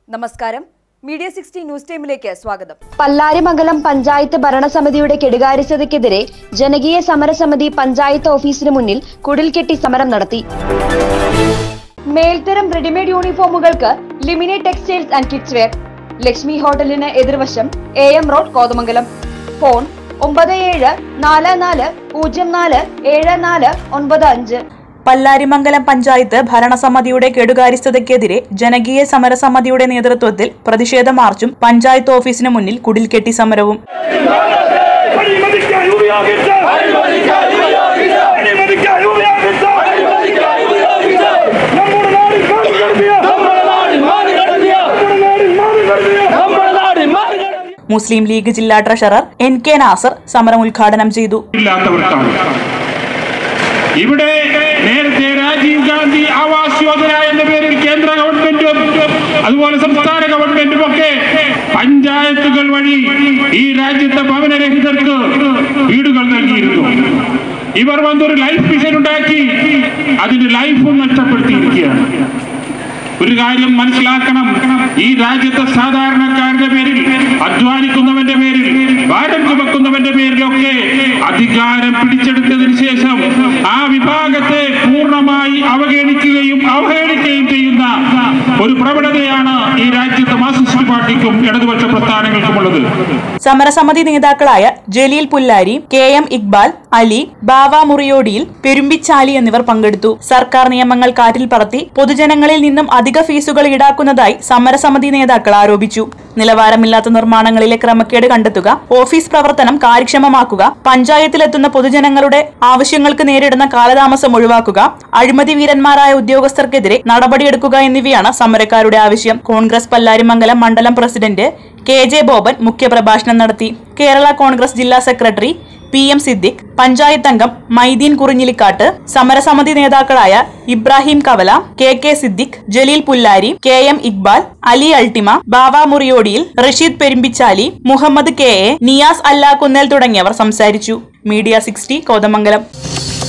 നമസ്കാരം media sixty news ടൈമിലേക്ക് സ്വാഗതം പല്ലാരിമംഗലം പഞ്ചായത്ത് ഭരണസമിതിയുടെ കെടുകാര്യസ്ഥതയ്ക്കെതിരെ ജനകീയ സമരസമിതി പഞ്ചായത്ത് ഓഫീസിന് മുന്നിൽ കുടിൽ കെട്ടി സമരം നടത്തി മേൽത്തരം റെഡിമെയ്ഡ് യൂണിഫോമുകൾക്ക് ലിമിനെ textiles and kids wear Lakshmi ഹോട്ടലിന് എതിർവശം A M road Kothamangalam phone ഒമ്പത് ഏഴ് നാല് നാല് പൂജ്യം നാല് ഏഴ് നാല് ഒൻപത് അഞ്ച് പല്ലാരിമംഗലം പഞ്ചായത്ത് ഭരണസമിതിയുടെ കെടുകാര്യസ്ഥതയ്ക്കെതിരെ ജനകീയ സമരസമിതിയുടെ നേതൃത്വത്തിൽ പ്രതിഷേധ മാർച്ചും പഞ്ചായത്ത് ഓഫീസിന് മുന്നിൽ കുടിൽകെട്ടി സമരവും അഴിമതിക്കായി ഉപയോഗിച്ച അഴിമതിക്കായി ഉപയോഗിച്ച നമ്മുടെ നാടിൽ മാറി നടത്തിയ നമ്മുടെ നാടിൽ മാറി നടത്തിയ മുസ്ലിം ലീഗ് ജില്ലാ ട്രഷറർ എൻ കെ നാസർ സമരം ഉദ്ഘാടനം ചെയ്തു ഇല്ലാത്തവർക്കാണ് ഇവിടെ നേരത്തെ രാജീവ് ഗാന്ധി ആവാസ് യോജന എന്ന പേരിൽ കേന്ദ്ര ഗവൺമെന്റും അതുപോലെ സംസ്ഥാന ഗവൺമെന്റും ഒക്കെ പഞ്ചായത്തുകൾ വഴി ഈ രാജ്യത്തെ ഭവനരഹിതർക്ക് വീടുകൾ നൽകിയിരുന്നു ഇവർ വന്നൊരു ലൈഫ് മിഷൻ ഉണ്ടാക്കി അതിന്റെ ലൈഫും നഷ്ടപ്പെടുത്തിയിരിക്കുകയാണ് ഒരു കാര്യം മനസ്സിലാക്കണം ഈ രാജ്യത്തെ സാധാരണക്കാരന്റെ പേരിൽ അധ്വാനിക്കുന്നവന്റെ പേരിൽ ഭാരം ചുമക്കുന്നവന്റെ പേരിലൊക്കെ അധികാരം പിടിച്ചെടുത്തതിന് ശേഷം ആ വിഭാഗത്തെ പൂർണ്ണമായി അവഗണിക്കുകയും അവഹേളിക്കുകയും ചെയ്യുന്ന ഒരു പ്രവണതയാണ് ഈ രാജ്യത്തെ മാർക്സിസ്റ്റ് പാർട്ടിക്കും ഇടതുപക്ഷ പ്രസ്ഥാനങ്ങൾക്കുമുള്ളത് സമരസമിതി നേതാക്കളായ ജലീൽ പുല്ലാരി കെ എം ഇക്ബാൽ അലി ബാവ മുറിയോടിയിൽ പെരുമ്പിച്ചാലി എന്നിവർ പങ്കെടുത്തു സർക്കാർ നിയമങ്ങൾ കാറ്റിൽ പറത്തി പൊതുജനങ്ങളിൽ നിന്നും അധിക ഫീസുകൾ ഈടാക്കുന്നതായി സമരസമിതി നേതാക്കൾ ആരോപിച്ചു നിലവാരമില്ലാത്ത നിർമ്മാണങ്ങളിലെ ക്രമക്കേട് കണ്ടെത്തുക ഓഫീസ് പ്രവർത്തനം കാര്യക്ഷമമാക്കുക പഞ്ചായത്തിലെത്തുന്ന പൊതുജനങ്ങളുടെ ആവശ്യങ്ങൾക്ക് നേരിടുന്ന കാലതാമസം ഒഴിവാക്കുക അഴിമതി വീരന്മാരായ ഉദ്യോഗസ്ഥർക്കെതിരെ നടപടിയെടുക്കുക എന്നിവയാണ് സമരക്കാരുടെ ആവശ്യം കോൺഗ്രസ് പല്ലാരിമംഗലം മണ്ഡലം പ്രസിഡന്റ് കെ ജെ ബോബൻ മുഖ്യപ്രഭാഷണം നടത്തി കേരള കോൺഗ്രസ് ജില്ലാ secretary P M Siddique panchayat അംഗം മൈദീൻ കുറിഞ്ഞിലിക്കാട്ട് സമരസമിതി നേതാക്കളായ Ibrahim Kavala K K Siddique Jaleel Pullari K M Iqbal Ali അൾട്ടിമ ബാവ മുറിയോടിയിൽ റഷീദ് പെരുമ്പിച്ചാലി മുഹമ്മദ് കെ എ നിയാസ് അല്ലാക്കുന്നേൽ തുടങ്ങിയവർ സംസാരിച്ചു മീഡിയ സിക്സ്റ്റി കോതമംഗലം